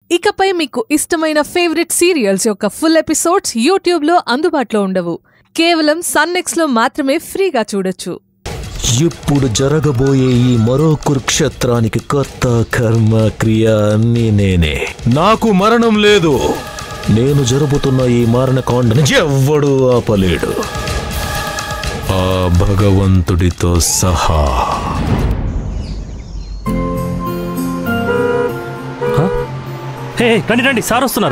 ఇకపై మీకు ఇష్టమైన ఫేవరెట్ సీరియల్స్ యొక్క ఫుల్ ఎపిసోడ్స్ యూట్యూబ్లో అందుబాటులో ఉండవు కేవలం సన్నెక్స్లో మాత్రమే ఫ్రీగా చూడొచ్చు ఇప్పుడు జరగబోయే ఈ మరో కురుక్షేత్రానికి కొత్త కర్మ క్రియ అన్నీ నేనే నాకు మరణం లేదు నేను జరుపుతున్న ఈ మారణకాండని ఎవ్వడూ ఆపలేడు ఆ భగవంతుడితో సహా హే హే, రండి రండి సార్ వస్తున్నారు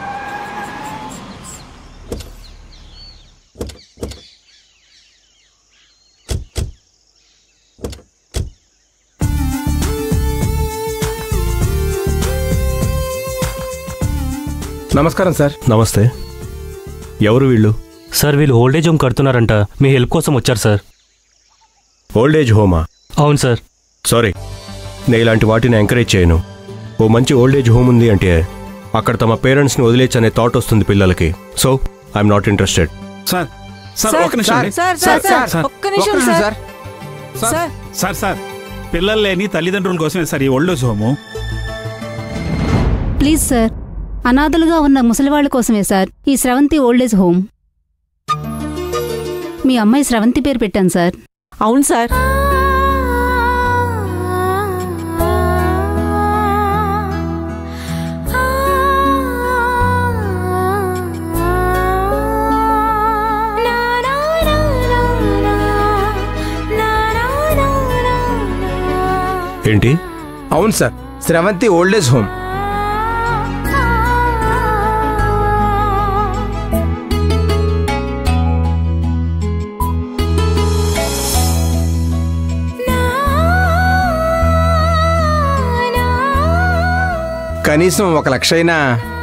నమస్కారం సార్ నమస్తే ఎవరు వీళ్ళు సార్ వీళ్ళు ఓల్డేజ్ హోమ్ కడుతున్నారంట మీ హెల్ప్ కోసం వచ్చారు సార్ ఓల్డ్ ఏజ్ హోమా అవును సార్ సారీ నేను ఇలాంటి వాటిని ఎంకరేజ్ చేయను ఓ మంచి ఓల్డ్ ఏజ్ హోమ్ ఉంది అంటే అక్కడ తమ పేరెంట్స్ని వదిలేచ్చు అనే థాట్ వస్తుంది పిల్లలకి so I'm not interested sir sir ఒక నిమిషం అండి. సార్ సార్ సార్ సార్, ఒక్క నిమిషం సార్ సార్ సార్ సార్ పిల్లలు లేని తల్లిదండ్రుల కోసమే సార్ ఈ old age home please sir అనాథలుగా ఉన్న ముసలివాళ్ల కోసమే సార్ ఈ స్రవంతి ఓల్డేజ్ హోమ్ మీ అమ్మాయి స్రవంతి పేరు పెట్టాను సార్ అవును సార్ ఏంటి అవును sir Sravanthi old age home కనీసం ఒక లక్ష అయినా